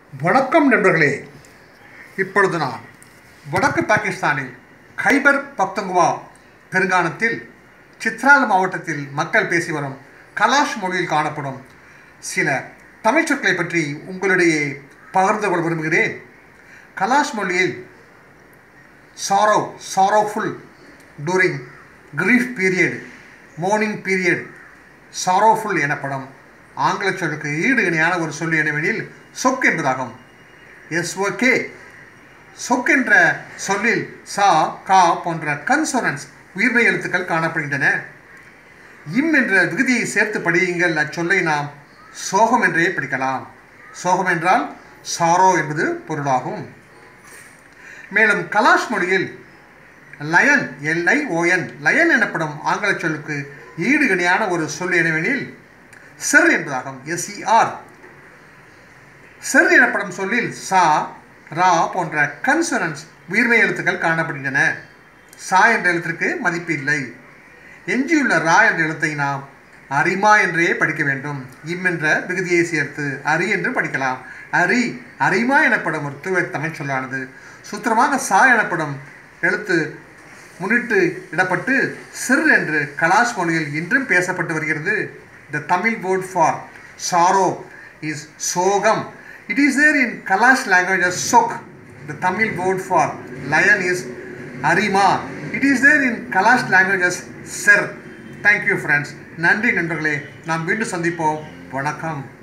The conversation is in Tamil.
வணக்கம் நண்பர்களே இப்பொழுது நான் வடக்கு பாகிஸ்தானில் கைபர் பக்தங்குவா பெருங்கானத்தில் சித்ரால் மாவட்டத்தில் மக்கள் பேசி வரும் கலாஷ் மொழியில் காணப்படும் சில தமிழ் சொற்களை பற்றி உங்களிடையே பகிர்ந்து கொள்ள விரும்புகிறேன் கலாஷ் மொழியில் sorrow sorrowful during grief period mourning period sorrowful எனப்படும் ஆங்கில சொல்லுக்கு ஈடு இணையான ஒரு சொல் என்னவெனில் சொக் என்பதாகும் எஸ்ஓகே சொக் என்ற சொல்லில் சா கா போன்ற கன்சோனன்ஸ் உயிர்மை எழுத்துக்கள் காணப்படுகின்றன இம் என்ற விகுதியை சேர்த்து படியுங்கள் அச்சொல்லை நாம் சோகம் என்றே படிக்கலாம் சோகம் என்றால் சாரோ என்பது பொருளாகும் மேலும் கலாஷ் மொழியில் லயன் எல்ஐ ஓஎன் லயன் எனப்படும் ஆங்கில சொல்லுக்கு ஈடு இணையான ஒரு சொல் என்னவெனில் செர் என்பதாகும் எஸ்இஆர் செர் எனப்படும் சொல்லில் சா ரா போன்ற கன்சனன்ஸ் உயிர்மை எழுத்துக்கள் காணப்படுகின்றன சா என்ற எழுத்திற்கு மதிப்பு இல்லை எஞ்சியுள்ள ரா என்ற எழுத்தை நாம் அரிமா என்றே படிக்க வேண்டும் இம் என்ற விகுதியை சேர்த்து அரி என்று படிக்கலாம் அரி அரிமா எனப்படும் ஒரு தூய தமிழ் சொல்லானது சூத்திரமாக சா எனப்படும் எழுத்து முன்னிட்டு இடப்பட்டு சிர் என்று கலாஷ் மொழியில் இன்றும் பேசப்பட்டு வருகிறது the Tamil word for sorrow is sogam it is there in Kalash language as sok the Tamil word for lion is arima it is there in Kalash language as ser thank you friends நன்றி நண்பர்களே நாம் மீண்டும் சந்திப்போம் வணக்கம்